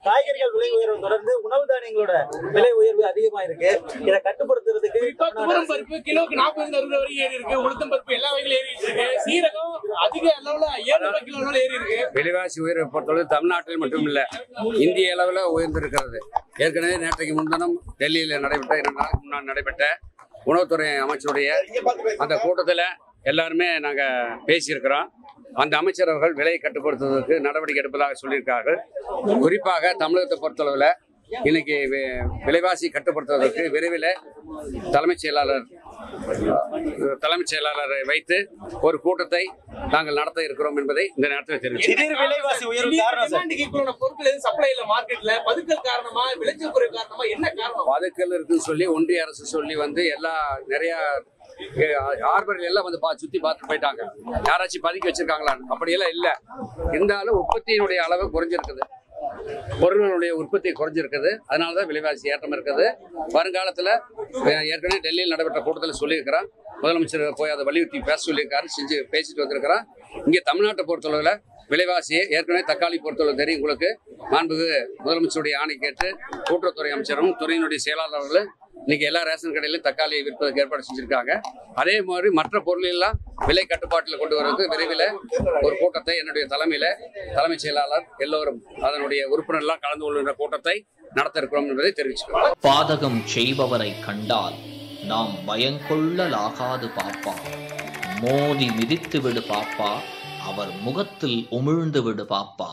காய்கறிகள் விலை உயர்வு தொடர்ந்து உணவு தானியங்களோட விலை உயர்வு அதிகமா இருக்கு இதை கட்டுப்படுத்துறதுக்கு குறிப்பா துவரம் பருப்பு கிலோக்கு நாற்பது அறுபது வரைக்கும் ஏறி இருக்கு உளுத்தம் பருப்பு எல்லா வகையிலும் ஏறி இருக்கு சீரகம் அதிக அளவுல ஏழு ரூபாய் கிலோ அளவுல ஏறி இருக்கு விலைவாசி உயர்வை பொறுத்தவரை தமிழ்நாட்டில் மட்டும் இல்ல இந்திய அளவில் உயர்ந்திருக்கிறது ஏற்கனவே நேற்றைக்கு முன்தினம் டெல்லியில் நடைபெற்ற இரண்டு நாளுக்கு முன்னாடி நடைபெற்ற உணவுத்துறை அமைச்சருடைய அந்த கூட்டத்தில் எல்லாருமே நாங்கள் பேசியிருக்கிறோம் அந்த அமைச்சர் அவர்கள் விலையை கட்டுப்படுத்துவதற்கு நடவடிக்கை எடுப்பதாக சொல்லியிருக்கார்கள் குறிப்பாக தமிழகத்தை பொறுத்தளவில் இன்னைக்கு வி- விலைவாசி கட்டுப்படுத்துவதற்கு விரைவில் தலைமைச் செயலாளர் அஹ், தலைமைச் செயலாளரை வைத்து ஒரு கூட்டத்தை நாங்கள் நடத்த இருக்கிறோம் என்பதை இந்த நேரத்தில் தெரிவிக்கிறேன் திடீர் விலைவாசி உயர்வு காரணம் சார் டிமாண்டுக்கு ஈக்குவலான பொருட்கள் எதுவும் சப்ளை இல்ல மார்க்கெட்ல பதுக்கல் காரணமா விளைச்சல் குறைவு காரணமா என்ன காரணம் பதுக்கல் இருக்குன்னு சொல்லி ஒன்றிய அரசு சொல்லி வந்து எல்லா நிறைய ஆர்பர்கள் எல்லாம் வந்து பா சுத்தி பார்த்து போயிட்டாங்க யாராச்சும் பதுக்கி வச்சிருக்காங்களான்னு அப்படியெல்லாம் இல்லை இருந்தாலும் உற்பத்தியினுடைய அளவு குறைஞ்சிருக்குது பொருள்களுடைய உற்பத்தி குறைஞ்சிருக்குது அதனால தான் விலைவாசி ஏற்றம் இருக்குது வருங்காலத்தில் ஏற்கனவே டெல்லியில் நடைபெற்ற கூட்டத்தில் சொல்லியிருக்கிறோம் முதலமைச்சர் போய் அதை வலியுறுத்தி பேச சொல்லியிருக்காரு செஞ்சு பேசிட்டு வந்திருக்கிறோம் இங்கே தமிழ்நாட்டை பொறுத்தளவில் விலைவாசி ஏற்கனவே தக்காளி பொறுத்தளவு தெரியும் உங்களுக்கு மாண்புகு முதலமைச்சருடைய ஆணை கேட்டு கூட்டுறவுத்துறை அமைச்சரும் துறையினுடைய செயலாளர்களும் இன்னைக்கு எல்லா ரேஷன் கடையிலும் தக்காளியை விற்பதற்கு ஏற்பாடு செஞ்சிருக்காங்க அதே மாதிரி மற்ற பொருள் எல்லாம் விலை கட்டுப்பாட்டில் கொண்டு வரதுக்கு விரைவில் ஒரு கூட்டத்தை என்னுடைய தலைமையில தலைமைச் செயலாளர் எல்லோரும் அதனுடைய உறுப்பினர்லாம் கலந்து கொள்கின்ற கூட்டத்தை நடத்த இருக்கிறோம் என்பதை தெரிவிச்சுக்கிறோம் பாதகம் செய்பவரை கண்டால் நாம் பயங்கொள்ளலாகாது பாப்பா மோதி மிதித்து விடு பாப்பா அவர் முகத்தில் உமிழ்ந்து விடு பாப்பா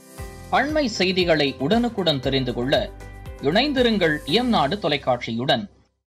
அண்மை செய்திகளை உடனுக்குடன் தெரிந்து கொள்ள இணைந்திருங்கள் இயம்நாடு தொலைக்காட்சியுடன்